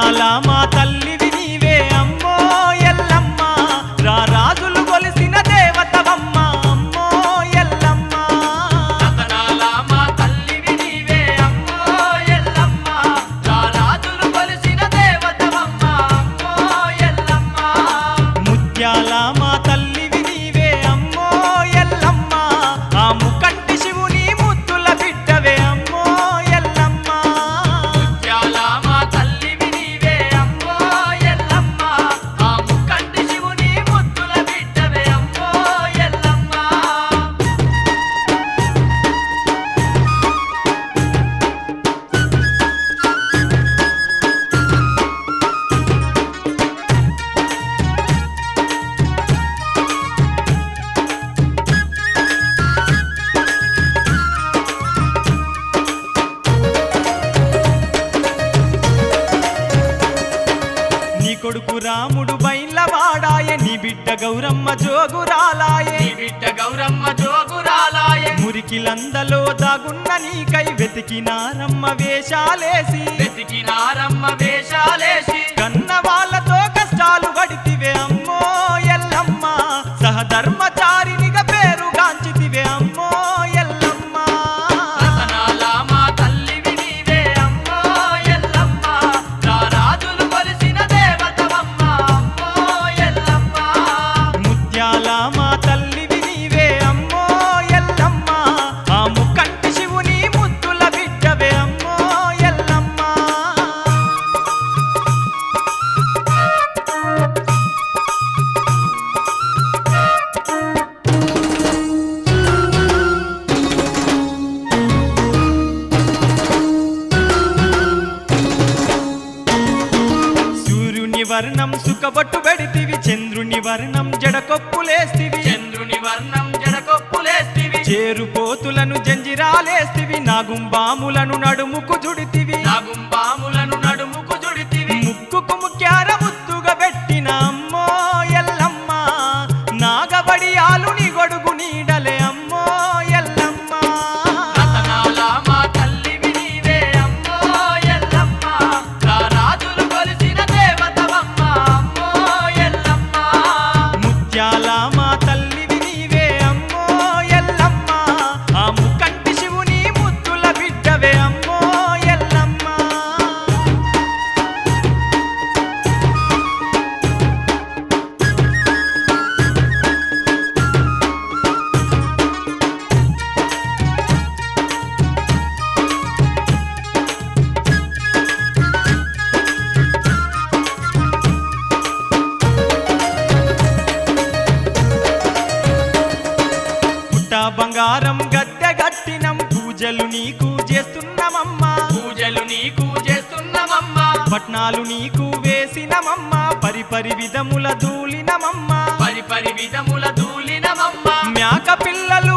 రతనాల మా తల్లివి నీవే అమ్మో ఎల్లమ్మ రా రాజులు కొలిసిన దేవతవమ్మ అమ్మో ఎల్లమ్మ రతనాల మా తల్లివి నీవే అమ్మో ఎల్లమ్మ రారాజులు కొలిసిన దేవతవమ్మ అమ్మో ఎల్లమ్మ ముత్యాల మా తల్లివి నీవే అమ్మో ఎల్లమ్మ ఆ ముకంటి శివుని ముద్దుల బిడ్డవే అమ్మో ఎల్లమ్మ ముత్యాల మా తల్లివి నీవే అమ్మో ఎల్లమ్మ ఆ ముక్కంటి శివుని ముద్దుల బిడ్డవే అమ్మో ఎల్లమ్మ నీ కొడుకు రాముడు బైన్లవాడాయ నీ బిడ్డ గౌరమ్మ జోగురాలాయే నీ బిడ్డ గౌరమ్మ జోగురాలాయే మురికిలందలో దాగున్న నీకై వెతికినారమ్మ వేషాలేసి వెతికినారమ్మ వేషాలేసి కన్న వాళ్ళతో కష్టాలు పడితివే అమ్మో ఎల్లమ్మ సహధర్మచారినిగా పేరుగాంచితివే అమ్మో ఎల్లమ్మ రతనాల మా తల్లివి నీవే అమ్మో ఎల్లమ్మ రారాజులు కొలిసిన దేవతవమ్మ అమ్మో ఎల్లమ్మ ముత్యాల మా తల్లివి నీవే అమ్మో ఎల్లమ్మ ఆ ముక్కంటి శివుని ముద్దుల బిడ్డవే అమ్మో ఎల్లమ్మ సూర్యుని వర్ణం సుఖబొట్టు పెడితివి చంద్రుని వర్ణం జడకొప్పులేస్తివి చంద్రుని వర్ణం జడకొప్పులేస్తివి చేరుపోతులను జంజిరాలేస్తివి నాగుంబాములను నడుముకు జుడితివి నాగుంబాములను నడుముకు జుడితివి ముక్కుకు ముక్యార ముద్దుగా పెట్టిన అమ్మో ఎల్లమ్మ నాగబడియాలు నీ గొడుగు నీడలే అమ్మో ఎల్లమ్మ రతనాల మా తల్లివి నీవే అమ్మో ఎల్లమ్మ రారాజులు కొలిసిన దేవతవమ్మ అమ్మో ఎల్లమ్మ ముత్యాల మా తల్లివి నీవే అమ్మో ఎల్లమ్మ ఆ ముకంటి శివుని ముద్దుల బిడ్డవే అమ్మో ఎల్లమ్మ పుట్ట బంగారం గద్దె గట్టినం పూజలు నీకు చేస్తున్నామమ్మా పూజలు నీకు చేస్తున్నామమ్మ పట్నాలు నీకు వేసినమమ్మ పరిపరి విధముల దూలినమమ్మ పరి పరి విధముల దూలినమమ్మ మేక పిల్లలు